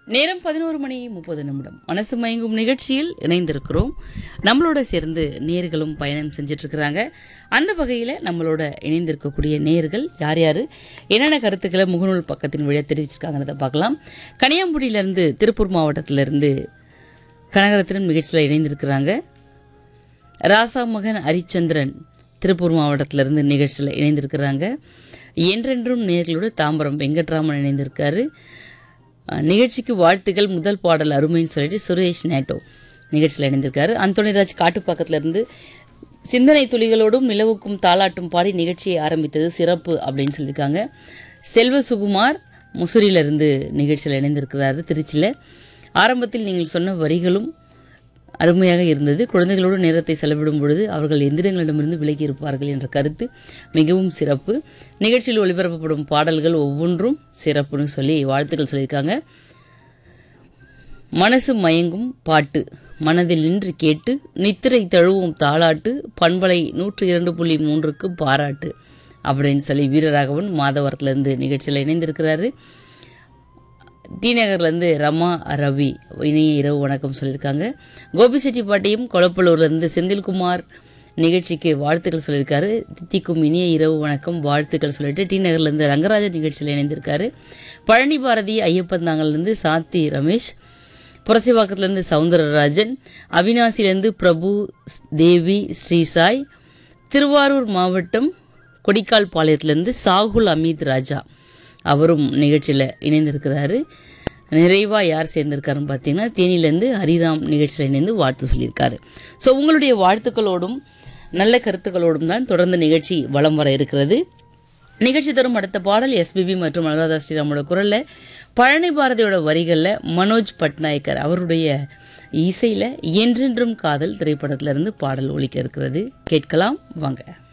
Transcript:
நேரம் பதினோரு மணி முப்பது நிமிடம் மனசு மயங்கும் நிகழ்ச்சியில் இணைந்திருக்கிறோம் நம்மளோட சேர்ந்து நேர்களும் பயணம் செஞ்சுட்டு இருக்கிறாங்க அந்த வகையில் நம்மளோட இணைந்திருக்கக்கூடிய நேர்கள் யார் யார் என்னென்ன கருத்துக்களை முகநூல் பக்கத்தின் வழியாக தெரிவிச்சிருக்காங்கிறத பார்க்கலாம் கனியாம்புடியிலேருந்து திருப்பூர் மாவட்டத்திலிருந்து கனகரத்தினம் நிகழ்ச்சியில் இணைந்திருக்கிறாங்க ராசா மகன் ஹரிச்சந்திரன் திருப்பூர் மாவட்டத்திலிருந்து நிகழ்ச்சியில் இணைந்திருக்கிறாங்க என்றென்றும் நேர்களோடு தாம்பரம் வெங்கட்ராமன் இணைந்திருக்காரு அஹ், நிகழ்ச்சிக்கு வாழ்த்துக்கள் முதல் பாடல் அருமைன்னு சொல்லிட்டு சுரேஷ் நேட்டோ நிகழ்ச்சியில் இணைந்திருக்காரு அந்தோனிராஜ் காட்டுப்பாக்கத்திலிருந்து சிந்தனை துளிகளோடும் நிலவுக்கும் தாளாட்டும் பாடி நிகழ்ச்சியை ஆரம்பித்தது சிறப்பு அப்படின்னு சொல்லியிருக்காங்க செல்வ சுகுமார் முசிறியிலிருந்து நிகழ்ச்சியில் இணைந்திருக்கிறாரு திருச்சியில் ஆரம்பத்தில் நீங்கள் சொன்ன வரிகளும் அருமையாக இருந்தது குழந்தைகளோடு நேரத்தை செலவிடும் பொழுது அவர்கள் எந்திரங்களிடமிருந்து விலகி இருப்பார்கள் என்ற கருத்து மிகவும் சிறப்பு நிகழ்ச்சியில் ஒளிபரப்பப்படும் பாடல்கள் ஒவ்வொன்றும் சிறப்புன்னு சொல்லி வாழ்த்துக்கள் சொல்லியிருக்காங்க மனசு மயங்கும் பாட்டு மனதில் நின்று கேட்டு நித்திரை தழுவும் தாளாட்டு பண்பலை நூற்று இரண்டு புள்ளி மூன்றுக்கு பாராட்டு அப்படின்னு சொல்லி வீரராகவன் மாதவரத்துலேருந்து நிகழ்ச்சியில் இணைந்திருக்கிறாரு டி நகர்லேருந்து ரமா ரவி இனிய இரவு வணக்கம் சொல்லியிருக்காங்க கோபிசெட்டிப்பாட்டியும் கொளப்பலூர்லேருந்து செந்தில்குமார் நிகழ்ச்சிக்கு வாழ்த்துக்கள் சொல்லியிருக்காரு தித்திக்கும் இனிய இரவு வணக்கம் வாழ்த்துக்கள் சொல்லிட்டு டி நகர்லேருந்து ரங்கராஜன் நிகழ்ச்சியில் இணைந்திருக்காரு பழனி பாரதி ஐயப்பந்தாங்கல்லேருந்து சாத்தி ரமேஷ் புரசிவாக்கத்துலேருந்து சவுந்தரராஜன் அவினாசிலேருந்து பிரபு ஸ்- தேவி ஸ்ரீசாய் திருவாரூர் மாவட்டம் கொடிக்கால் பாளையத்துலேருந்து சாகுல் அமீத் ராஜா அவரும் நிகழ்ச்சியில் இணைந்திருக்கிறாரு நிறைவாக யார் சேர்ந்திருக்காருன்னு பார்த்தீங்கன்னா தேனியிலேருந்து ஹரிராம் நிகழ்ச்சியில் இணைந்து வாழ்த்து சொல்லியிருக்காரு ஸோ உங்களுடைய வாழ்த்துக்களோடும் நல்ல கருத்துக்களோடும் தான் தொடர்ந்து நிகழ்ச்சி வலம் வர இருக்கிறது நிகழ்ச்சி தரும் அடுத்த பாடல் எஸ்பிபி மற்றும் அனுராதா ஸ்ரீராமோட குரலில் பழனி பாரதியோட வரிகளில் மனோஜ் பட்நாயக்கர் அவருடைய இசையில் என்றென்றும் காதல் திரைப்படத்திலிருந்து பாடல் ஒலிக்க இருக்கிறது கேட்கலாம் வாங்க